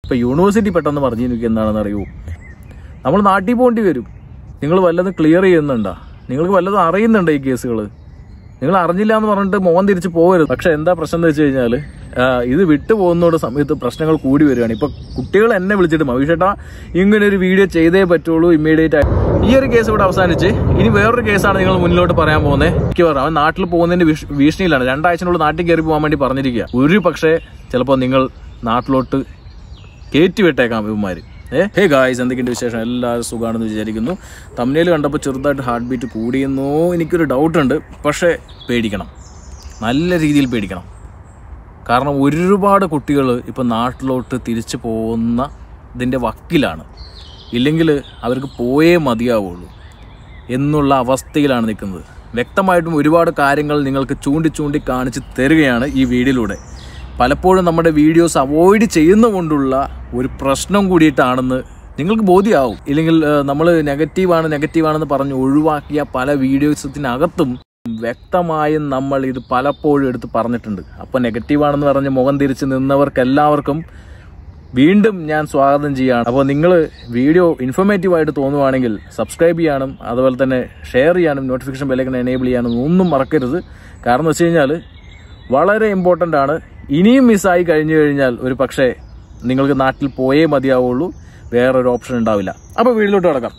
ഇപ്പൊ യൂണിവേഴ്സിറ്റി പെട്ടെന്ന് പറഞ്ഞു എനിക്ക് എന്താണെന്ന് അറിയൂ നമ്മൾ നാട്ടിൽ പോകേണ്ടി വരും നിങ്ങൾ വല്ലതും ക്ലിയർ ചെയ്യുന്നുണ്ടോ നിങ്ങൾക്ക് വല്ലതും അറിയുന്നുണ്ടോ ഈ കേസുകൾ നിങ്ങൾ അറിഞ്ഞില്ല എന്ന് പറഞ്ഞിട്ട് മോൻ തിരിച്ച് പോകരുത് പക്ഷെ എന്താ പ്രശ്നം എന്ന് വെച്ച് കഴിഞ്ഞാൽ ഇത് വിട്ടു പോകുന്നോട് സമയത്ത് പ്രശ്നങ്ങൾ കൂടി വരികയാണ് ഇപ്പൊ കുട്ടികൾ എന്നെ വിളിച്ചിട്ട് മവിഷേട്ടാ ഇങ്ങനെ ഒരു വീഡിയോ ചെയ്തേ പറ്റുള്ളൂ ഇമ്മീഡിയറ്റ് ആയി ഈ ഒരു കേസ് ഇവിടെ അവസാനിച്ച് ഇനി വേറൊരു കേസാണ് നിങ്ങൾ മുന്നിലോട്ട് പറയാൻ പോകുന്നത് എനിക്ക് പറഞ്ഞു അവൻ നാട്ടിൽ പോകുന്നതിന്റെ ഭീഷ- ഭീഷണിയിലാണ് രണ്ടാഴ്ചനുള്ളിൽ നാട്ടിൽ കയറി പോകാൻ വേണ്ടി പറഞ്ഞിരിക്കുക ഒരു പക്ഷേ ചിലപ്പോൾ നിങ്ങൾ നാട്ടിലോട്ട് കയറ്റി വിട്ടേക്കാം ഇവന്മാര് ഏ ഹേ ഗായ്സ് എന്തൊക്കെയുണ്ട് വിശേഷം എല്ലാവരും സുഖമാണെന്ന് വിചാരിക്കുന്നു തമ്മിൽ കണ്ടപ്പോൾ ചെറുതായിട്ട് ഹാർട്ട് ബീറ്റ് കൂടിയെന്നോ എനിക്കൊരു ഡൗട്ട് ഉണ്ട് പക്ഷേ പേടിക്കണം നല്ല രീതിയിൽ പേടിക്കണം കാരണം ഒരുപാട് കുട്ടികൾ ഇപ്പം നാട്ടിലോട്ട് തിരിച്ചു പോകുന്ന ഇതിൻ്റെ വക്കിലാണ് ഇല്ലെങ്കിൽ അവർക്ക് പോയേ മതിയാവുള്ളൂ എന്നുള്ള അവസ്ഥയിലാണ് നിൽക്കുന്നത് വ്യക്തമായിട്ടും ഒരുപാട് കാര്യങ്ങൾ നിങ്ങൾക്ക് ചൂണ്ടി ചൂണ്ടി കാണിച്ച് തരികയാണ് ഈ വീഡിയോയിലൂടെ പലപ്പോഴും നമ്മുടെ വീഡിയോസ് അവോയ്ഡ് ചെയ്യുന്നതുകൊണ്ടുള്ള ഒരു പ്രശ്നം കൂടിയിട്ടാണെന്ന് നിങ്ങൾക്ക് ബോധ്യമാവും ഇല്ലെങ്കിൽ നമ്മൾ നെഗറ്റീവാണ് നെഗറ്റീവാണെന്ന് പറഞ്ഞ് ഒഴിവാക്കിയ പല വീഡിയോസത്തിനകത്തും വ്യക്തമായും നമ്മൾ ഇത് പലപ്പോഴും എടുത്ത് പറഞ്ഞിട്ടുണ്ട് അപ്പോൾ നെഗറ്റീവാണെന്ന് പറഞ്ഞ് മുഖം തിരിച്ച് നിന്നവർക്കെല്ലാവർക്കും വീണ്ടും ഞാൻ സ്വാഗതം ചെയ്യാണ് അപ്പോൾ നിങ്ങൾ വീഡിയോ ഇൻഫോർമേറ്റീവ് ആയിട്ട് തോന്നുവാണെങ്കിൽ സബ്സ്ക്രൈബ് ചെയ്യാനും അതുപോലെ തന്നെ ഷെയർ ചെയ്യാനും നോട്ടിഫിക്കേഷൻ ബെല്ലൈക്കൺ എനേബിൾ ചെയ്യാനും ഒന്നും മറക്കരുത് കാരണം എന്ന് വെച്ച് കഴിഞ്ഞാൽ വളരെ ഇമ്പോർട്ടൻ്റ് ആണ് ഇനിയും മിസ്സായി കഴിഞ്ഞു കഴിഞ്ഞാൽ ഒരു പക്ഷേ നിങ്ങൾക്ക് നാട്ടിൽ പോയേ മതിയാവുള്ളൂ വേറൊരു ഓപ്ഷൻ ഉണ്ടാവില്ല അപ്പോൾ വീട്ടിലോട്ട് കിടക്കാം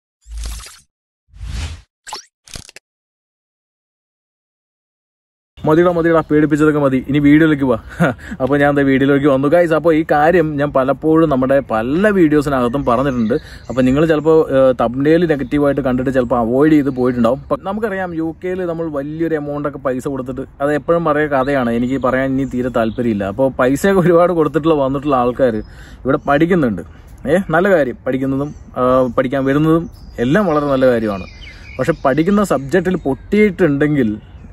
മതിടാ മതിടാ പേടിപ്പിച്ചതൊക്കെ മതി ഇനി വീഡിയോയിലേക്ക് പോവാ അപ്പോൾ ഞാൻ ദേ വീഡിയോയിലേക്ക് വന്നു ഗൈസ് അപ്പോൾ ഈ കാര്യം ഞാൻ പലപ്പോഴും നമ്മുടെ പല വീഡിയോസിനകത്തും പറഞ്ഞിട്ടുണ്ട് അപ്പോൾ നിങ്ങൾ ചിലപ്പോൾ തബ്നേൽ നെഗറ്റീവായിട്ട് കണ്ടിട്ട് ചിലപ്പോൾ അവോയ്ഡ് ചെയ്ത് പോയിട്ടുണ്ടാവും പ- നമുക്കറിയാം യു കെയിൽ നമ്മൾ വലിയൊരു എമൗണ്ട് ഒക്കെ പൈസ കൊടുത്തിട്ട് അത് എപ്പോഴും പറയുക കഥയാണ് എനിക്ക് പറയാൻ ഇനി തീരെ താല്പര്യമില്ല അപ്പോൾ പൈസയൊക്കെ ഒരുപാട് കൊടുത്തിട്ടുള്ള വന്നിട്ടുള്ള ആൾക്കാർ ഇവിടെ പഠിക്കുന്നുണ്ട് ഏ നല്ല കാര്യം പഠിക്കുന്നതും ആ, പഠിക്കാൻ വരുന്നതും എല്ലാം വളരെ നല്ല കാര്യമാണ് പക്ഷെ പഠിക്കുന്ന സബ്ജക്റ്റിൽ പൊട്ടിയിട്ടുണ്ടെങ്കിൽ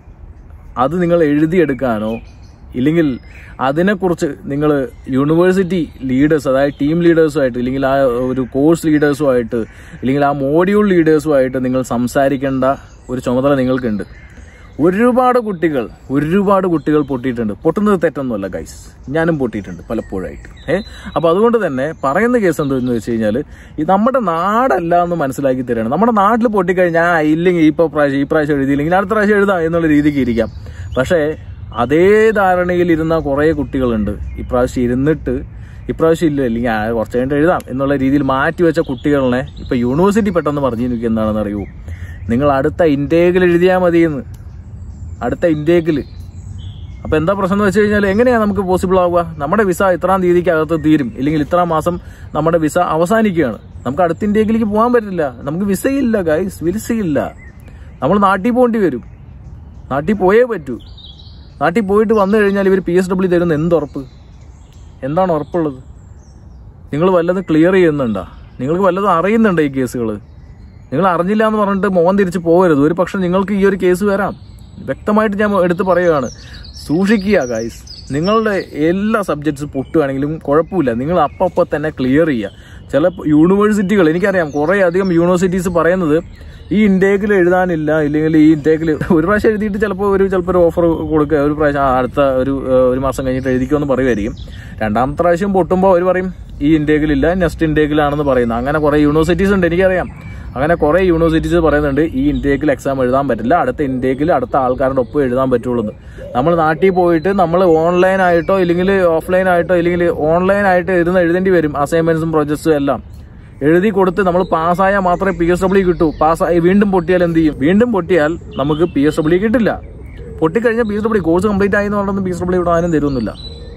അത് നിങ്ങൾ എഴുതിയെടുക്കാനോ ഇല്ലെങ്കിൽ അതിനെക്കുറിച്ച് നിങ്ങൾ യൂണിവേഴ്സിറ്റി ലീഡേഴ്സ് അതായത് ടീം ലീഡേഴ്സുമായിട്ട് ഇല്ലെങ്കിൽ ആ ഒരു കോഴ്സ് ലീഡേഴ്സുമായിട്ട് ഇല്ലെങ്കിൽ ആ മോഡ്യൂൾ ലീഡേഴ്സുമായിട്ട് നിങ്ങൾ സംസാരിക്കേണ്ട ഒരു ചുമതല നിങ്ങൾക്കുണ്ട് ഒരുപാട് കുട്ടികൾ ഒരുപാട് കുട്ടികൾ പൊട്ടിയിട്ടുണ്ട് പൊട്ടുന്നത് തെറ്റൊന്നുമല്ല ഗൈസ് ഞാനും പൊട്ടിയിട്ടുണ്ട് പലപ്പോഴായിട്ട് ഏ അപ്പോൾ അതുകൊണ്ട് തന്നെ പറയുന്ന കേസ് എന്തെന്ന് വെച്ച് കഴിഞ്ഞാൽ ഈ നമ്മുടെ നാടല്ല എന്ന് മനസ്സിലാക്കി തരാണ് നമ്മുടെ നാട്ടിൽ പൊട്ടിക്കഴിഞ്ഞാൽ ആ, ഇല്ലെങ്കിൽ ഈ പ്രാവശ്യം ഈ പ്രാവശ്യം എഴുതിയില്ലെങ്കിൽ അടുത്ത പ്രാവശ്യം എഴുതാം എന്നുള്ള രീതിക്ക് ഇരിക്കാം പക്ഷേ അതേ ധാരണയിൽ ഇരുന്ന കുറേ കുട്ടികളുണ്ട് ഇപ്രാവശ്യം ഇരുന്നിട്ട് ഇപ്രാവശ്യം ഇല്ല അല്ലെങ്കിൽ ആ, കുറച്ച് കഴിഞ്ഞിട്ട് എഴുതാം എന്നുള്ള രീതിയിൽ മാറ്റി വെച്ച കുട്ടികളെ ഇപ്പൊ യൂണിവേഴ്സിറ്റി പെട്ടെന്ന് പറഞ്ഞു എനിക്ക് എന്താണെന്ന് അറിയൂ നിങ്ങൾ അടുത്ത ഇൻടേക്കിൽ എഴുതിയാൽ മതിയെന്ന് അടുത്ത ഇൻടേക്കിൽ അപ്പോൾ എന്താ പ്രശ്നം എന്ന് വെച്ച് കഴിഞ്ഞാൽ എങ്ങനെയാണ് നമുക്ക് പോസിബിൾ ആവുക നമ്മുടെ വിസ ഇത്രാം തീയതിക്ക് അകത്ത് തീരും ഇല്ലെങ്കിൽ ഇത്രാം മാസം നമ്മുടെ വിസ അവസാനിക്കുകയാണ് നമുക്ക് അടുത്ത ഇന്ത്യയിലേക്ക് പോകാൻ പറ്റില്ല നമുക്ക് വിസയില്ല ഗൈസ് വിസയില്ല നമ്മൾ നാട്ടിൽ പോകേണ്ടി വരും നാട്ടിൽ പോയേ പറ്റൂ നാട്ടിൽ പോയിട്ട് വന്നു കഴിഞ്ഞാൽ ഇവർ പി എസ് ഡബ്ല്യു തരുന്ന എന്തുറപ്പ് എന്താണ് ഉറപ്പുള്ളത് നിങ്ങൾ വല്ലതും ക്ലിയർ ചെയ്യുന്നുണ്ടോ നിങ്ങൾക്ക് വല്ലതും അറിയുന്നുണ്ടോ ഈ കേസുകൾ നിങ്ങൾ അറിഞ്ഞില്ല എന്ന് പറഞ്ഞിട്ട് മോൻ തിരിച്ച് പോകരുത് ഒരു പക്ഷെ നിങ്ങൾക്ക് ഈ ഒരു കേസ് വരാം വ്യക്തമായിട്ട് ഞാൻ എടുത്ത് പറയുകയാണ് സൂക്ഷിക്കുക ഗൈസ് നിങ്ങളുടെ എല്ലാ സബ്ജക്ട്സ് പൊട്ടുകയാണെങ്കിലും കുഴപ്പമില്ല നിങ്ങൾ അപ്പം തന്നെ ക്ലിയർ ചെയ്യുക ചില യൂണിവേഴ്സിറ്റികൾ എനിക്കറിയാം കുറേ അധികം യൂണിവേഴ്സിറ്റീസ് പറയുന്നത് ഈ ഇൻടേക്കിൽ എഴുതാനില്ല ഇല്ലെങ്കിൽ ഈ ഇൻടേക്കിൽ ഒരു പ്രാവശ്യം എഴുതിയിട്ട് ചിലപ്പോൾ ഒരു ചിലപ്പോൾ ഒരു ഓഫർ കൊടുക്കുക ഒരു പ്രാവശ്യം ആ, അടുത്ത ഒരു ആ, ഒരു മാസം കഴിഞ്ഞിട്ട് എഴുതിക്കുമെന്ന് പറയുമായിരിക്കും രണ്ടാമത്തെ പ്രാവശ്യം പൊട്ടുമ്പോൾ അവർ പറയും ഈ ഇൻടേക്കിലില്ല നെക്സ്റ്റ് ഇൻടേക്കിലാണെന്ന് പറയുന്നത് അങ്ങനെ കുറേ യൂണിവേഴ്സിറ്റീസ് ഉണ്ട് എനിക്കറിയാം അങ്ങനെ കുറേ യൂണിവേഴ്സിറ്റീസ് പറയുന്നുണ്ട് ഈ ഇൻടേക്കിൽ എക്സാം എഴുതാൻ പറ്റില്ല അടുത്ത ഇൻടേക്കിൽ അടുത്ത ആൾക്കാരുടെ ഒപ്പം എഴുതാൻ പറ്റുള്ളൂ എന്ന് നമ്മൾ നാട്ടിൽ പോയിട്ട് നമ്മൾ ഓൺലൈൻ ആയിട്ടോ ഇല്ലെങ്കിൽ ഓഫ്ലൈൻ ആയിട്ടോ ഇല്ലെങ്കിൽ ഓൺലൈൻ ആയിട്ട് ഇരുന്ന് എഴുതേണ്ടി വരും അസൈൻമെന്റ്സും പ്രൊജക്ട്സും എല്ലാം എഴുതി കൊടുത്ത് നമ്മൾ പാസ്സായാൽ മാത്രമേ പി എസ് ഡബ്ല്യു കിട്ടൂ പാസ്സായി വീണ്ടും പൊട്ടിയാൽ എന്ത് ചെയ്യും വീണ്ടും പൊട്ടിയാൽ നമുക്ക് പി എസ് ഡബ്ല്യു കിട്ടില്ല പൊട്ടിക്കഴിഞ്ഞാൽ P S W course complete ആയി എന്ന് പറഞ്ഞൊന്നും പി എസ് ഡബ്ല്യു ഇവിടെ ആരും തരുമൊന്നുമില്ല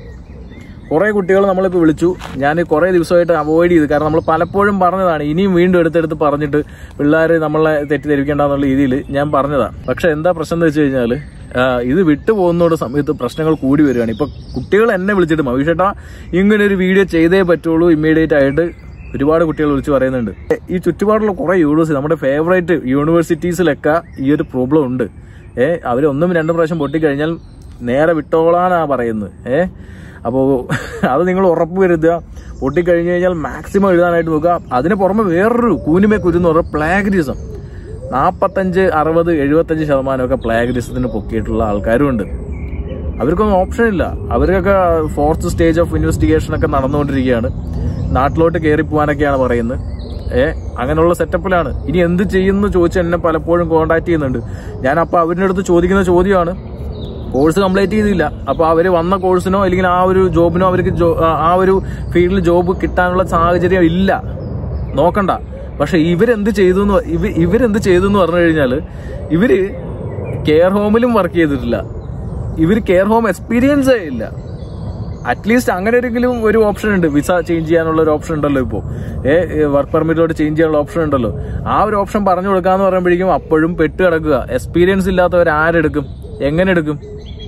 കുറേ കുട്ടികൾ നമ്മളിപ്പോൾ വിളിച്ചു ഞാൻ കുറേ ദിവസമായിട്ട് അവോയ്ഡ് ചെയ്തു കാരണം നമ്മൾ പലപ്പോഴും പറഞ്ഞതാണ് ഇനിയും വീണ്ടും എടുത്തെടുത്ത് പറഞ്ഞിട്ട് പിള്ളേർ നമ്മളെ തെറ്റിദ്ധരിക്കേണ്ടെന്നുള്ള രീതിയിൽ ഞാൻ പറഞ്ഞതാണ് പക്ഷെ എന്താ പ്രശ്നം എന്ന് വെച്ച് കഴിഞ്ഞാൽ ഇത് വിട്ടു പോകുന്നതോട് സമയത്ത് പ്രശ്നങ്ങൾ കൂടി വരികയാണ് ഇപ്പൊ കുട്ടികൾ എന്നെ വിളിച്ചിട്ട് മവിഷേട്ടാ ഇങ്ങനെ ഒരു വീഡിയോ ചെയ്തേ പറ്റുള്ളൂ ഇമ്മീഡിയറ്റ് ആയിട്ട് ഒരുപാട് കുട്ടികൾ വിളിച്ച് പറയുന്നുണ്ട് ഈ ചുറ്റുപാടുള്ള കുറേ യൂണിവേഴ്സിറ്റി നമ്മുടെ ഫേവറേറ്റ് യൂണിവേഴ്സിറ്റീസിലൊക്കെ ഈ ഒരു പ്രോബ്ലം ഉണ്ട് ഏ അവർ ഒന്നും രണ്ടും പ്രാവശ്യം പൊട്ടിക്കഴിഞ്ഞാൽ നേരെ വിട്ടോളാനാ പറയുന്നത് ഏ അപ്പോൾ അത് നിങ്ങൾ ഉറപ്പ് വരുത്തുക പൊട്ടിക്കഴിഞ്ഞ് കഴിഞ്ഞാൽ മാക്സിമം എഴുതാനായിട്ട് നോക്കുക അതിന് പുറമെ വേറൊരു കൂനിമേ കുരുന്ന് പറഞ്ഞ പ്ലാഗരിസം നാൽപ്പത്തഞ്ച് അറുപത് എഴുപത്തഞ്ച് ശതമാനമൊക്കെ പ്ലാഗരിസത്തിന് പൊക്കിയിട്ടുള്ള ആൾക്കാരും ഉണ്ട് അവർക്കൊന്നും ഓപ്ഷൻ ഇല്ല അവർക്കൊക്കെ ഫോർത്ത് സ്റ്റേജ് ഓഫ് ഇൻവെസ്റ്റിഗേഷൻ ഒക്കെ നടന്നുകൊണ്ടിരിക്കുകയാണ് നാട്ടിലോട്ട് കയറി പോകാനൊക്കെയാണ് പറയുന്നത് ഏ അങ്ങനെയുള്ള സെറ്റപ്പിലാണ് ഇനി എന്ത് ചെയ്യുന്നു ചോദിച്ച് എന്നെ പലപ്പോഴും കോണ്ടാക്ട് ചെയ്യുന്നുണ്ട് ഞാൻ അപ്പോൾ അവരുടെ അടുത്ത് ചോദിക്കുന്ന ചോദ്യമാണ് കോഴ്സ് കംപ്ലീറ്റ് ചെയ്തില്ല അപ്പോൾ അവർ വന്ന കോഴ്സിനോ അല്ലെങ്കിൽ ആ ഒരു ജോബിനോ അവർക്ക് ജോ- ആ ഒരു ഫീൽഡിൽ ജോബ് കിട്ടാനുള്ള സാഹചര്യം ഇല്ല നോക്കണ്ട പക്ഷെ ഇവരെന്ത് ചെയ്തു എന്ന് ഇവ ഇവരെന്ത് ചെയ്തു എന്ന് പറഞ്ഞു കഴിഞ്ഞാൽ ഇവര് കെയർ ഹോമിലും വർക്ക് ചെയ്തിട്ടില്ല ഇവർ കെയർ ഹോം എക്സ്പീരിയൻസേ ഇല്ല അറ്റ്ലീസ്റ്റ് അങ്ങനെ ഒരെങ്കിലും ഒരു ഓപ്ഷൻ ഉണ്ട് വിസ ചേഞ്ച് ചെയ്യാനുള്ള ഒരു ഓപ്ഷൻ ഉണ്ടല്ലോ ഇപ്പോൾ ഏ വർക്ക് പെർമിറ്റിലോട്ട് ചേഞ്ച് ചെയ്യാനുള്ള ഓപ്ഷൻ ഉണ്ടല്ലോ ആ ഒരു ഓപ്ഷൻ പറഞ്ഞു കൊടുക്കാന്ന് പറയുമ്പോഴേക്കും അപ്പോഴും പെട്ട് കിടക്കുക എക്സ്പീരിയൻസ് ഇല്ലാത്തവർ ആരെടുക്കും എങ്ങനെ എടുക്കും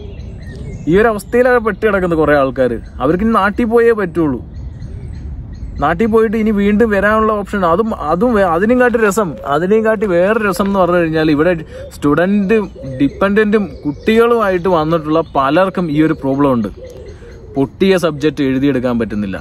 ഈ ഒരു അവസ്ഥയിലാണ് പെട്ട് കിടക്കുന്നത് കുറെ ആൾക്കാർ അവർക്ക് ഇനി നാട്ടിൽ പോയേ പറ്റുള്ളൂ നാട്ടിൽ പോയിട്ട് ഇനി വീണ്ടും വരാനുള്ള ഓപ്ഷൻ അതും അതും വേ- അതിനും കാട്ടി രസം അതിനെയും കാട്ടി വേറെ രസം എന്ന് പറഞ്ഞു കഴിഞ്ഞാൽ ഇവിടെ സ്റ്റുഡൻറ്റും ഡിപ്പെൻഡന്റും കുട്ടികളുമായിട്ട് വന്നിട്ടുള്ള പലർക്കും ഈ ഒരു പ്രോബ്ലം ഉണ്ട് പൊട്ടിയ സബ്ജക്റ്റ് എഴുതിയെടുക്കാൻ പറ്റുന്നില്ല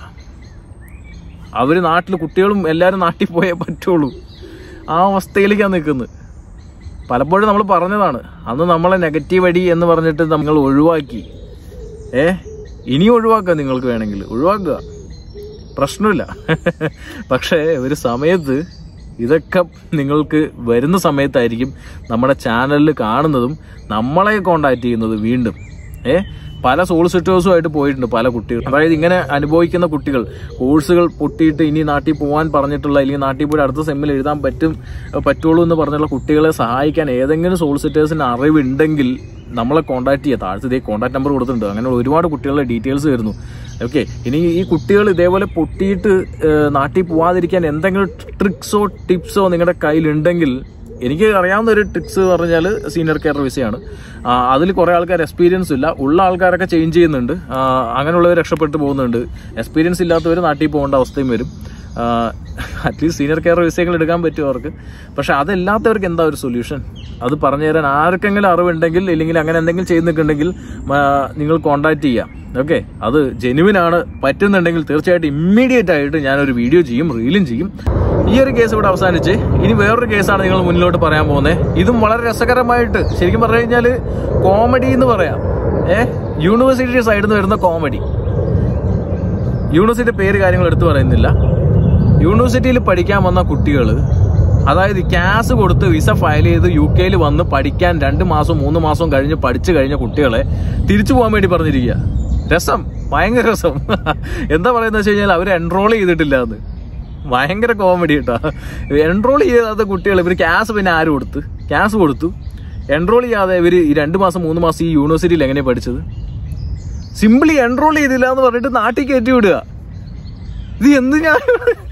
അവർ നാട്ടിൽ കുട്ടികളും എല്ലാവരും നാട്ടിൽ പോയേ പറ്റുള്ളൂ ആ അവസ്ഥയിലേക്കാണ് നിൽക്കുന്നത് പലപ്പോഴും നമ്മൾ പറഞ്ഞതാണ് അന്ന് നമ്മളെ നെഗറ്റീവ് അടി എന്ന് പറഞ്ഞിട്ട് നമ്മൾ ഒഴിവാക്കി ഏ ഇനി ഒഴിവാക്കുക നിങ്ങൾക്ക് വേണമെങ്കിൽ ഒഴിവാക്കുക പ്രശ്നമില്ല പക്ഷേ ഒരു സമയത്ത് ഇതൊക്കെ നിങ്ങൾക്ക് വരുന്ന സമയത്തായിരിക്കും നമ്മുടെ ചാനലിൽ കാണുന്നതും നമ്മളെ കോണ്ടാക്ട് ചെയ്യുന്നത് വീണ്ടും ഏ പല സോളിസിറ്റേഴ്സുമായിട്ട് പോയിട്ടുണ്ട് പല കുട്ടികൾ അതായത് ഇങ്ങനെ അനുഭവിക്കുന്ന കുട്ടികൾ കോഴ്സുകൾ പൊട്ടിയിട്ട് ഇനി നാട്ടിൽ പോകാൻ പറഞ്ഞിട്ടുള്ള അല്ലെങ്കിൽ നാട്ടിൽ പോയി അടുത്ത സെമ്മിൽ എഴുതാൻ പറ്റും പറ്റുള്ളൂ എന്ന് പറഞ്ഞുള്ള കുട്ടികളെ സഹായിക്കാൻ ഏതെങ്കിലും സോളിസിറ്റേഴ്സിന് അറിവുണ്ടെങ്കിൽ നമ്മളെ കോൺടാക്ട് ചെയ്യുക താഴത്ത് ഇതേ കോൺടാക്ട് നമ്പർ കൊടുത്തിട്ടുണ്ട് അങ്ങനെ ഒരുപാട് കുട്ടികളുടെ ഡീറ്റെയിൽസ് വരുന്നു ഓക്കെ ഇനി ഈ കുട്ടികൾ ഇതേപോലെ പൊട്ടിയിട്ട് ഏഹ്, നാട്ടിൽ പോവാതിരിക്കാൻ എന്തെങ്കിലും ട്രിക്സോ ടിപ്സോ നിങ്ങളുടെ കയ്യിലുണ്ടെങ്കിൽ എനിക്ക് അറിയാവുന്ന ഒരു ട്രിക്സ് പറഞ്ഞാൽ സീനിയർ കെയർ വിസയാണ് അതിൽ കുറേ ആൾക്കാർ എക്സ്പീരിയൻസ് ഇല്ല ഉള്ള ആൾക്കാരൊക്കെ ചേഞ്ച് ചെയ്യുന്നുണ്ട് ആ, അങ്ങനെയുള്ളവർ രക്ഷപ്പെട്ടു പോകുന്നുണ്ട് എക്സ്പീരിയൻസ് ഇല്ലാത്തവർ നാട്ടിൽ പോകേണ്ട അവസ്ഥയും വരും അറ്റ്ലീസ്റ്റ് സീനിയർ കെയർ വിസകൾ എടുക്കാൻ പറ്റും അവർക്ക് പക്ഷെ അതല്ലാത്തവർക്ക് എന്താ ഒരു സൊല്യൂഷൻ അത് പറഞ്ഞു തരാൻ ആർക്കെങ്കിലും അറിവുണ്ടെങ്കിൽ ഇല്ലെങ്കിൽ അങ്ങനെ എന്തെങ്കിലും ചെയ്ത് നിൽക്കുന്നുണ്ടെങ്കിൽ നിങ്ങൾ കോണ്ടാക്ട് ചെയ്യാം ഓക്കെ അത് ജെനുവിൻ ആണ് പറ്റുന്നുണ്ടെങ്കിൽ തീർച്ചയായിട്ടും ഇമ്മീഡിയറ്റ് ആയിട്ട് ഞാനൊരു വീഡിയോ ചെയ്യും റീലും ചെയ്യും ഈ ഒരു കേസ് ഇവിടെ അവസാനിച്ച് ഇനി വേറൊരു കേസാണ് നിങ്ങൾ മുന്നിലോട്ട് പറയാൻ പോകുന്നത് ഇതും വളരെ രസകരമായിട്ട് ശരിക്കും പറഞ്ഞു കഴിഞ്ഞാൽ കോമഡി എന്ന് പറയാം ഏ യൂണിവേഴ്സിറ്റി സൈഡിൽ നിന്ന് വരുന്ന കോമഡി യൂണിവേഴ്സിറ്റി പേര് കാര്യങ്ങൾ എടുത്തു പറയുന്നില്ല യൂണിവേഴ്സിറ്റിയിൽ പഠിക്കാൻ വന്ന കുട്ടികൾ അതായത് ക്യാഷ് കൊടുത്ത് വിസ ഫയൽ ചെയ്ത് യു കെയിൽ വന്ന് പഠിക്കാൻ രണ്ട് മാസം മൂന്ന് മാസം കഴിഞ്ഞ് പഠിച്ചു കഴിഞ്ഞ കുട്ടികളെ തിരിച്ചു പോകാൻ വേണ്ടി പറഞ്ഞിരിക്കുക രസം ഭയങ്കര രസം എന്താ പറയുന്നത് വെച്ച് കഴിഞ്ഞാൽ അവർ എൻറോൾ ചെയ്തിട്ടില്ല എന്ന് ഭയങ്കര കോമഡി കേട്ടോ എൻറോൾ ചെയ്യാത്ത കുട്ടികൾ ഇവർ ക്യാഷ് പിന്നെ ആര് കൊടുത്ത് ക്യാഷ് കൊടുത്തു എൻറോൾ ചെയ്യാതെ ഇവർ ഈ രണ്ട് മാസം മൂന്ന് മാസം ഈ യൂണിവേഴ്സിറ്റിയിൽ എങ്ങനെയാണ് പഠിച്ചത് സിംപിളി എൻറോൾ ചെയ്തില്ല എന്ന് പറഞ്ഞിട്ട് നാട്ടിൽ കയറ്റി വിടുക ഇത് എന്ത് ഞാൻ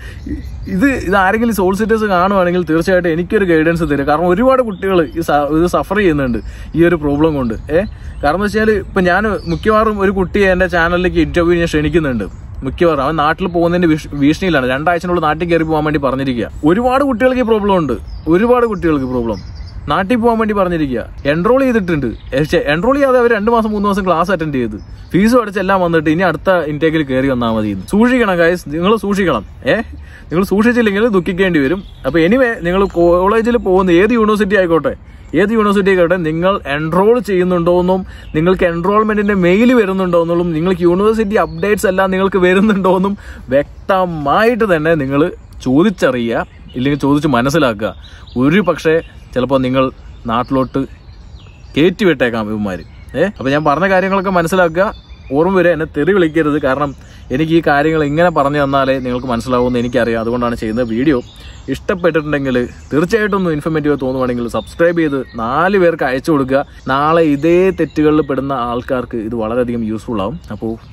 ഇത് ഇത് ആരെങ്കിലും സോളിസിറ്റേഴ്സ് കാണുവാണെങ്കിൽ തീർച്ചയായിട്ടും എനിക്കൊരു ഗൈഡൻസ് തരും കാരണം ഒരുപാട് കുട്ടികൾ ഈ സ- ഇത് സഫർ ചെയ്യുന്നുണ്ട് ഈ ഒരു പ്രോബ്ലം കൊണ്ട് ഏ കാരണം എന്ന് വെച്ചാൽ ഇപ്പൊ ഞാൻ മിക്കവാറും ഒരു കുട്ടിയെ എന്റെ ചാനലിലേക്ക് ഇന്റർവ്യൂ ഞാൻ ക്ഷണിക്കുന്നുണ്ട് മിക്കവാറും അവൻ നാട്ടിൽ പോകുന്നതിന്റെ വിഷ- ഭീഷണിയിലാണ് രണ്ടാഴ്ചനുള്ള നാട്ടിൽ കയറി പോകാൻ വേണ്ടി പറഞ്ഞിരിക്കുക ഒരുപാട് കുട്ടികൾക്ക് ഈ പ്രോബ്ലം ഉണ്ട് ഒരുപാട് കുട്ടികൾക്ക് പ്രോബ്ലം നാട്ടിൽ പോകാൻ വേണ്ടി പറഞ്ഞിരിക്കുക എൻറോൾ ചെയ്തിട്ടുണ്ട് എൻറോൾ ചെയ്യാതെ അവർ രണ്ട് മാസം മൂന്ന് മാസം ക്ലാസ് അറ്റൻഡ് ചെയ്ത് ഫീസ് അടച്ച് എല്ലാം വന്നിട്ട് ഇനി അടുത്ത ഇൻടേക്കിൽ കയറി വന്നാൽ മതി എന്ന്. സൂക്ഷിക്കണം ഗൈസ് നിങ്ങൾ സൂക്ഷിക്കണം ഏ നിങ്ങൾ സൂക്ഷിച്ചില്ലെങ്കിൽ ദുഃഖിക്കേണ്ടി വരും അപ്പൊ എനിവേ നിങ്ങൾ കോളേജിൽ പോകുന്ന ഏത് യൂണിവേഴ്സിറ്റി ആയിക്കോട്ടെ ഏത് യൂണിവേഴ്സിറ്റി ആയിക്കോട്ടെ നിങ്ങൾ എൻറോൾ ചെയ്യുന്നുണ്ടോയെന്നും നിങ്ങൾക്ക് എൻറോൾമെന്റിന്റെ മെയിൽ വരുന്നുണ്ടോയെന്നും നിങ്ങൾക്ക് യൂണിവേഴ്സിറ്റി അപ്ഡേറ്റ്സ് എല്ലാം നിങ്ങൾക്ക് വരുന്നുണ്ടോയെന്നും വ്യക്തമായിട്ട് തന്നെ നിങ്ങൾ ചോദിച്ചറിയുക ഇല്ലെങ്കിൽ ചോദിച്ച് മനസ്സിലാക്കുക ഒരു പക്ഷേ ചിലപ്പോൾ നിങ്ങൾ നാട്ടിലോട്ട് കയറ്റി വിട്ടേക്കാം ഇവന്മാർ ഏ അപ്പം ഞാൻ പറഞ്ഞ കാര്യങ്ങളൊക്കെ മനസ്സിലാക്കുക ഓർമ്മ വരെ എന്നെ തെറി വിളിക്കരുത് കാരണം എനിക്ക് ഈ കാര്യങ്ങൾ ഇങ്ങനെ പറഞ്ഞു തന്നാലേ നിങ്ങൾക്ക് മനസ്സിലാവുമെന്ന് എനിക്കറിയാം അതുകൊണ്ടാണ് ചെയ്യുന്നത് വീഡിയോ ഇഷ്ടപ്പെട്ടിട്ടുണ്ടെങ്കിൽ തീർച്ചയായിട്ടും ഒന്ന് ഇൻഫർമേറ്റീവ് തോന്നുവാണെങ്കിൽ സബ്സ്ക്രൈബ് ചെയ്ത് നാല് പേർക്ക് അയച്ചു കൊടുക്കുക നാളെ ഇതേ തെറ്റുകളിൽ പെടുന്ന ആൾക്കാർക്ക് ഇത് വളരെയധികം യൂസ്ഫുൾ ആവും അപ്പോൾ